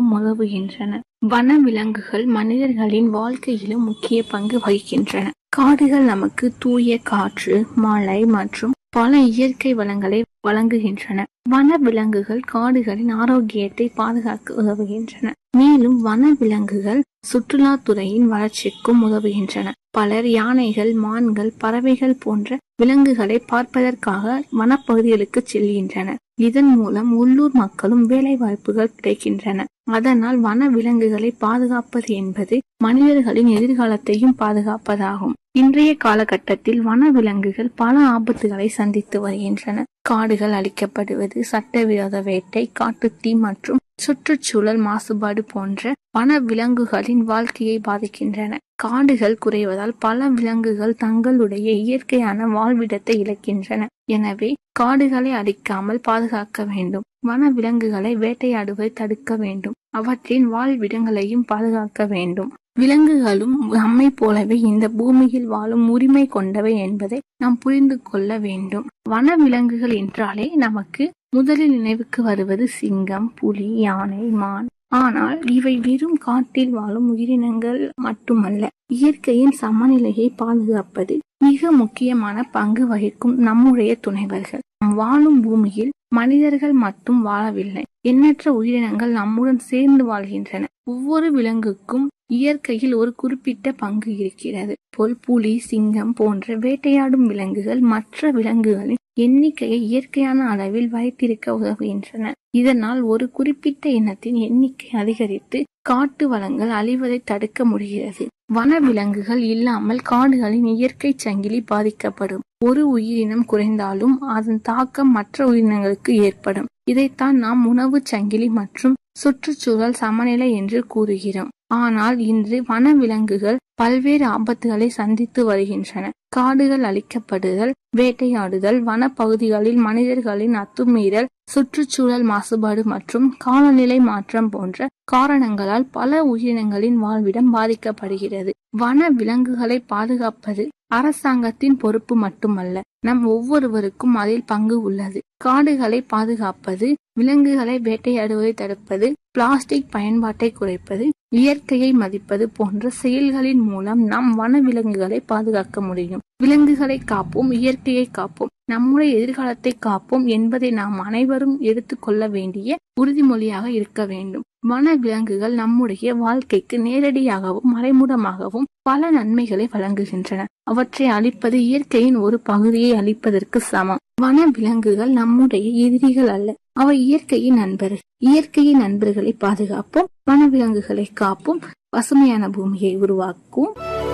பாதுகாக்கவும் உதவுகின்றன வன விலங்குகள் மனிதர்களின் வாழ்க்கையிலும் முக்கிய பங்கு வகிக்கின்றன காடுகள் நமக்கு தூய காற்று மழை மற்றும் பல இயற்கை வளங்களை வழங்குகின்றன வன விலங்குகள் காடுகளின் ஆரோக்கியத்தை பாதுகாக்க உதவுகின்றன மேலும் வன விலங்குகள் சுற்றுலாத்துறையின் வளர்ச்சிக்கும் உதவுகின்றன பலர் யானைகள் மான்கள் பறவைகள் போன்ற விலங்குகளை பார்ப்பதற்காக வனப்பகுதிகளுக்கு செல்கின்றனர் இதன் மூலம் உள்ளூர் மக்களும் வேலை வாய்ப்புகள் கிடைக்கின்றன அதனால் வன விலங்குகளை பாதுகாப்பது என்பது மனிதர்களின் எதிர்காலத்தையும் பாதுகாப்பதாகும் இன்றைய காலகட்டத்தில் வன விலங்குகள் பல ஆபத்துகளை சந்தித்து வருகின்றன காடுகள் அழிக்கப்படுவது சட்டவிரோத வேட்டை காட்டுத்தீ மற்றும் சுற்றுச்சூழல் மாசுபாடு போன்ற வன விலங்குகளின் வாழ்க்கையை பாதிக்கின்றன காடுகள் குறைவதால் பல விலங்குகள் தங்களுடைய இயற்கையான வாழ்விடத்தை இழக்கின்றன எனவே காடுகளை அழிக்காமல் பாதுகாக்க வேண்டும் வன விலங்குகளை வேட்டையாடுவதை தடுக்க வேண்டும் அவற்றின் வாழ்விடங்களையும் பாதுகாக்க வேண்டும் விலங்குகளும் நம்மை போலவே இந்த பூமியில் வாழும் உரிமை கொண்டவை என்பதை நாம் புரிந்து கொள்ள வேண்டும் வன விலங்குகள் என்றாலே நமக்கு முதலில் நினைவுக்கு வருவது சிங்கம் புலி யானை மான் ஆனால் இவை வெறும் காட்டில் வாழும் உயிரினங்கள் மட்டுமல்ல இயற்கையின் சமநிலையை பாதுகாப்பது மிக முக்கியமான பங்கு வகிக்கும் நம்முடைய துணைவர்கள் நாம் வாழும் பூமியில் மனிதர்கள் மட்டும் வாழவில்லை எண்ணற்ற உயிரினங்கள் நம்முடன் சேர்ந்து வாழ்கின்றன ஒவ்வொரு விலங்குக்கும் இயற்கையில் ஒரு குறிப்பிட்ட பங்கு இருக்கிறது போல் புலி சிங்கம் போன்ற வேட்டையாடும் விலங்குகள் மற்ற விலங்குகளின் எண்ணிக்கையை இயற்கையான அளவில் வைத்திருக்க உதவுகின்றன இதனால் ஒரு குறிப்பிட்ட இனத்தின் எண்ணிக்கை அதிகரித்து காட்டு வளங்கள் அழிவதை தடுக்க முடிகிறது வன விலங்குகள் இல்லாமல் காடுகளின் இயற்கை சங்கிலி பாதிக்கப்படும் ஒரு உயிரினம் குறைந்தாலும் அதன் தாக்கம் மற்ற உயிரினங்களுக்கு ஏற்படும் இதைத்தான் நாம் உணவு சங்கிலி மற்றும் சுற்றுச்சூழல் சமநிலை என்று கூறுகிறோம் ஆனால் இன்று வன விலங்குகள் பல்வேறு ஆபத்துகளை சந்தித்து வருகின்றன காடுகள் அழிக்கப்படுதல் வேட்டையாடுதல் வனப்பகுதிகளில் மனிதர்களின் அத்துமீறல் சுற்றுச்சூழல் மாசுபாடு மற்றும் காலநிலை மாற்றம் போன்ற காரணங்களால் பல உயிரினங்களின் வாழ்விடம் பாதிக்கப்படுகிறது வன விலங்குகளை பாதுகாப்பது அரசாங்கத்தின் பொறுப்பு மட்டுமல்ல நம் ஒவ்வொருவருக்கும் அதில் பங்கு உள்ளது காடுகளை பாதுகாப்பது விலங்குகளை வேட்டையாடுவதை தடுப்பது பிளாஸ்டிக் பயன்பாட்டை குறைப்பது இயற்கையை மதிப்பது போன்ற செயல்களின் மூலம் நாம் வன விலங்குகளை பாதுகாக்க முடியும் விலங்குகளை காப்போம் இயற்கையை காப்போம் நம்முடைய எதிர்காலத்தை காப்போம் என்பதை நாம் அனைவரும் எடுத்துக்கொள்ள வேண்டிய உறுதிமொழியாக இருக்க வேண்டும் வன விலங்குகள் நம்முடைய வாழ்க்கைக்கு நேரடியாகவும் மறைமுகமாகவும் பல நன்மைகளை வழங்குகின்றன அவற்றை அழிப்பது இயற்கையின் ஒரு பகுதியை அழிப்பதற்கு சமம் வன விலங்குகள் நம்முடைய எதிரிகள் அல்ல அவை இயற்கையின் நண்பர்கள் இயற்கையின் நண்பர்களை பாதுகாப்போம் வன விலங்குகளை காப்போம் பசுமையான பூமியை உருவாக்குவோம்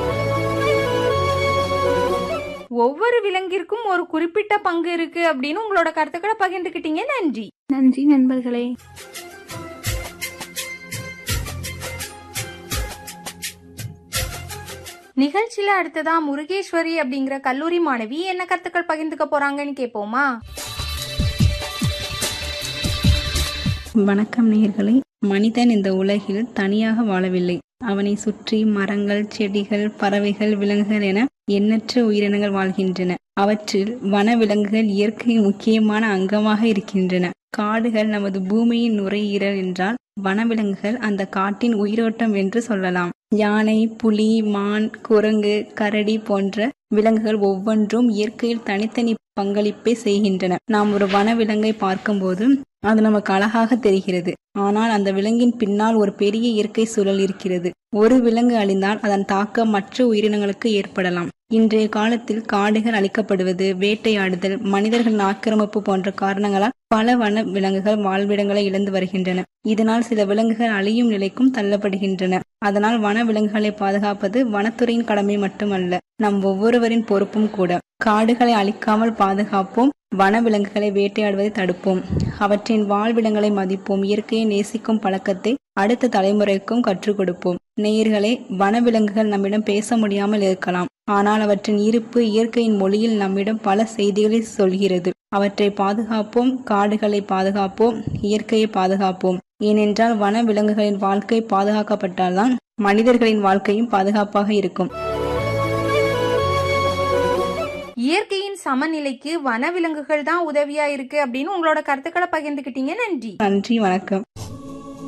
ஒவ்வொரு விலங்கிற்கும் ஒரு குறிப்பிட்ட பங்கு இருக்கு அப்படின்னு உங்களோட கருத்துக்களை பகிர்ந்துக்கிட்டீங்க நன்றி நன்றி நண்பர்களே நிகழ்ச்சியில அடுத்ததா முருகேஸ்வரி அப்படிங்கிற கல்லூரி மாணவி என்ன கருத்துக்கள் பகிர்ந்துக்க போறாங்கன்னு கேட்போமா வணக்கம் நேயர்களே மனிதன் இந்த உலகில் தனியாக வாழவில்லை அவனை சுற்றி மரங்கள் செடிகள் பறவைகள் விலங்குகள் என எண்ணற்ற உயிரினங்கள் வாழ்கின்றன அவற்றில் வன விலங்குகள் இயற்கையின் முக்கியமான அங்கமாக இருக்கின்றன காடுகள் நமது பூமியின் நுரையீரல் என்றால் வனவிலங்குகள் அந்த காட்டின் உயிரோட்டம் என்று சொல்லலாம் யானை புலி மான் குரங்கு கரடி போன்ற விலங்குகள் ஒவ்வொன்றும் இயற்கையில் தனித்தனி பங்களிப்பை செய்கின்றன நாம் ஒரு வனவிலங்கை பார்க்கும்போது அது நமக்கு அழகாக தெரிகிறது ஆனால் அந்த விலங்கின் பின்னால் ஒரு பெரிய இயற்கை சூழல் இருக்கிறது ஒரு விலங்கு அழிந்தால் அதன் தாக்கம் மற்ற உயிரினங்களுக்கு ஏற்படலாம் இன்றைய காலத்தில் காடுகள் அழிக்கப்படுவது வேட்டையாடுதல் மனிதர்களின் ஆக்கிரமிப்பு போன்ற காரணங்களால் பல வன விலங்குகள் வாழ்விடங்களை இழந்து வருகின்றன இதனால் சில விலங்குகள் அழியும் நிலைக்கும் தள்ளப்படுகின்றன அதனால் வன விலங்குகளை பாதுகாப்பது வனத்துறையின் கடமை மட்டுமல்ல நம் ஒவ்வொருவரின் பொறுப்பும் கூட காடுகளை அழிக்காமல் பாதுகாப்போம் வன விலங்குகளை வேட்டையாடுவதை தடுப்போம் அவற்றின் வாழ்விடங்களை மதிப்போம் இயற்கையை நேசிக்கும் பழக்கத்தை அடுத்த தலைமுறைக்கும் கற்றுக் கொடுப்போம் நேயர்களே வனவிலங்குகள் நம்மிடம் பேச முடியாமல் இருக்கலாம் ஆனால் அவற்றின் இருப்பு இயற்கையின் மொழியில் நம்மிடம் பல செய்திகளை சொல்கிறது அவற்றை பாதுகாப்போம் காடுகளை பாதுகாப்போம் இயற்கையை பாதுகாப்போம் ஏனென்றால் வன விலங்குகளின் வாழ்க்கை பாதுகாக்கப்பட்டால்தான் மனிதர்களின் வாழ்க்கையும் பாதுகாப்பாக இருக்கும் இயற்கையின் சமநிலைக்கு வனவிலங்குகள் தான் உதவியா இருக்கு அப்படின்னு உங்களோட கருத்துக்களை பகிர்ந்துக்கிட்டீங்க நன்றி நன்றி வணக்கம்